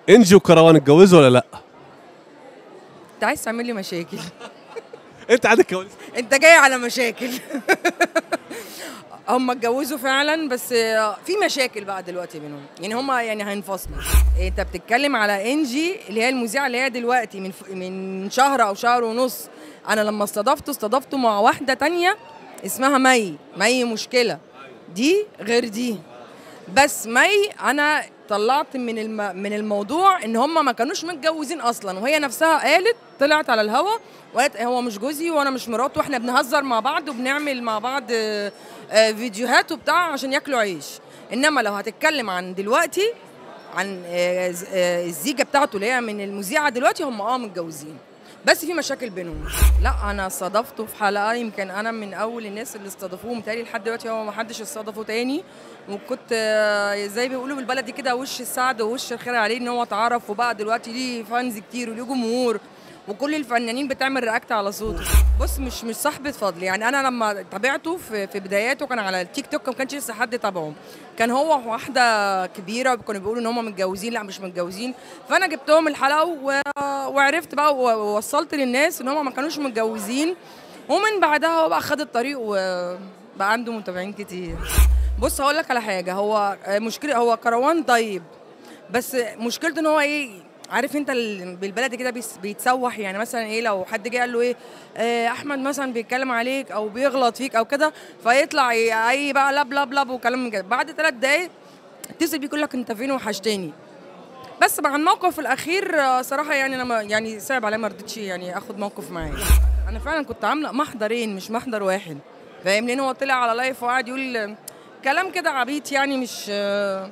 انجي وكروان اتجوزوا ولا لا انت عايز تعمل لي مشاكل انت عندك كواليس انت جاي على مشاكل هم اتجوزوا فعلا بس في مشاكل بقى دلوقتي بينهم يعني هم يعني هينفصلوا انت بتتكلم على انجي اللي هي المذيعه اللي هي دلوقتي من ف- من شهر او شهر ونص انا لما استضفته استضفته مع واحده تانية اسمها مي مي مشكله دي غير دي بس مي انا طلعت من الم... من الموضوع ان هم ما كانوش متجوزين اصلا وهي نفسها قالت طلعت على الهوا وقالت هو مش جوزي وانا مش مراته واحنا بنهزر مع بعض وبنعمل مع بعض آه، آه، فيديوهات وبتاع عشان ياكلوا عيش انما لو هتتكلم عن دلوقتي عن آه، ز- آه، الزيجه بتاعته اللي هي من المذيعه دلوقتي هم اه متجوزين بس في مشاكل بينهم لا انا استضفته في حلقه يمكن انا من اول الناس اللي استضافوه متهيألي لحد دلوقتي هو ما حدش استضافه تاني وكنت آه، زي بيقولوا بالبلدي كده وش السعد ووش الخير عليه ان هو اتعرف وبقى دلوقتي ليه فانز كتير وليه جمهور وكل الفنانين بتعمل رياكت على صوته بص مش مش صاحبة فضل يعني انا لما تابعته في في بداياته كان على التيك توك ما كانش لسه حد تابعه كان هو وواحده كبيره وكانوا بيقولوا ان هم متجوزين لا مش متجوزين فانا جبتهم الحلقه و... وعرفت بقى ووصلت للناس ان هم ما كانوش متجوزين ومن بعدها هو بقى خد الطريق وبقى عنده متابعين كتير بص هقول لك على حاجه هو مشكله هو كروان طيب بس مشكلته ان هو ايه عارف انت ال- بالبلدي كده بيس- بيتسوح يعني مثلا ايه لو حد جه قال له ايه آه احمد مثلا بيتكلم عليك او بيغلط فيك او كده فيطلع ي- اي بقى لب لب لب وكلام من كده بعد ثلاث دقايق اتصل بيك يقول لك انت فين وحشتني بس مع الموقف الاخير آه، صراحه يعني انا ما يعني صعب عليا ما رضيتش يعني اخد موقف معاه انا فعلا كنت عامله محضرين مش محضر واحد فاهم لان هو طلع على لايف وقعد يقول آه، كلام كده عبيط يعني مش آه،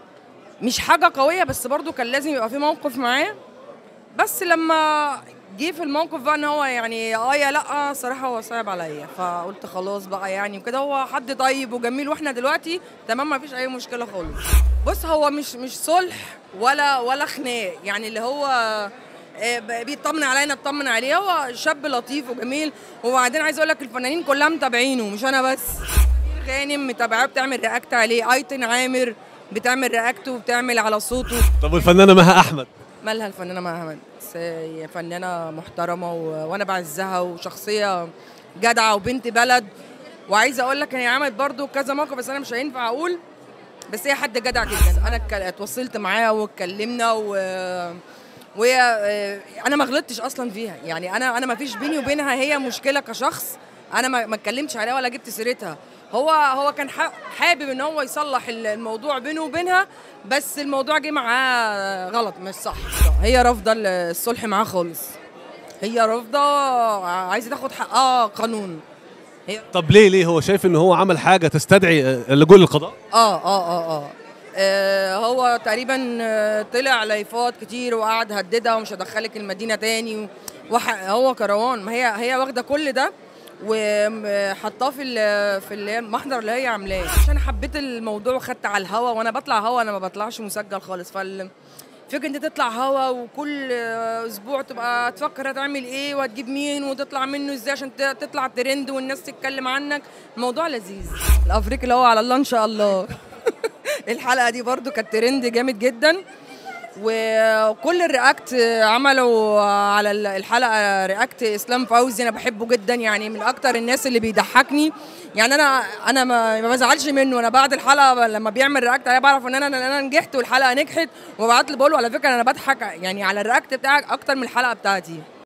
مش حاجه قويه بس برضو كان لازم يبقى في موقف معاه بس لما جه في الموقف بقى ان هو يعني اه يا لا صراحه هو صعب عليا فقلت خلاص بقى يعني وكده هو حد طيب وجميل واحنا دلوقتي تمام ما فيش اي مشكله خالص بص هو مش مش صلح ولا ولا خناق يعني اللي هو آه، ب- بيطمن علينا اطمن عليه هو شاب لطيف وجميل وبعدين عايز اقول لك الفنانين كلها متابعينه مش انا بس غانم متابعاه بتعمل رياكت عليه ايتن عامر بتعمل رياكت وبتعمل على صوته طب والفنانه مها احمد مالها الفنانه مها احمد بس هي فنانه محترمه و... وانا بعزها وشخصيه جدعه وبنت بلد وعايزه اقول لك هي عملت برضو كذا موقف بس انا مش هينفع اقول بس هي حد جدع جدا انا اتك- اتواصلت معاها واتكلمنا و وهي آه، انا ما غلطتش اصلا فيها يعني انا انا ما فيش بيني وبينها هي مشكله كشخص انا ما ما اتكلمتش عليها ولا جبت سيرتها هو هو كان ح- حابب ان هو يصلح ال- الموضوع بينه وبينها بس الموضوع جه معاه غلط مش صح هي رافضه ال- الصلح معاه خالص هي رافضه عايزه تاخد حقها قانون هي طب ليه ليه هو شايف ان هو عمل حاجه تستدعي آه، اللجوء للقضاء اه اه اه اه آه، هو تقريبا آه، طلع لايفات كتير وقعد هددها ومش هدخلك المدينه تاني وح... هو كروان ما هي هي واخده كل ده وحطاه في ال- في اللي هي المحضر اللي هي عاملاه عشان حبيت الموضوع وخدت على الهوا وانا بطلع هوا انا ما بطلعش مسجل خالص فال فكرة انت تطلع هوا وكل آه، اسبوع تبقى تفكر هتعمل ايه وهتجيب مين وتطلع منه ازاي عشان ت- تطلع ترند والناس تتكلم عنك الموضوع لذيذ الافريقي اللي هو على الله ان شاء الله الحلقه دي برضو كانت ترند جامد جدا وكل الرياكت عملوا على الحلقه رياكت اسلام فوزي انا بحبه جدا يعني من اكتر الناس اللي بيضحكني يعني انا انا ما ما بزعلش منه انا بعد الحلقه لما بيعمل رياكت عليها بعرف ان انا ان انا نجحت والحلقه نجحت وببعت له بقول له على فكره انا بضحك يعني على الرياكت بتاعك اكتر من الحلقه بتاعتي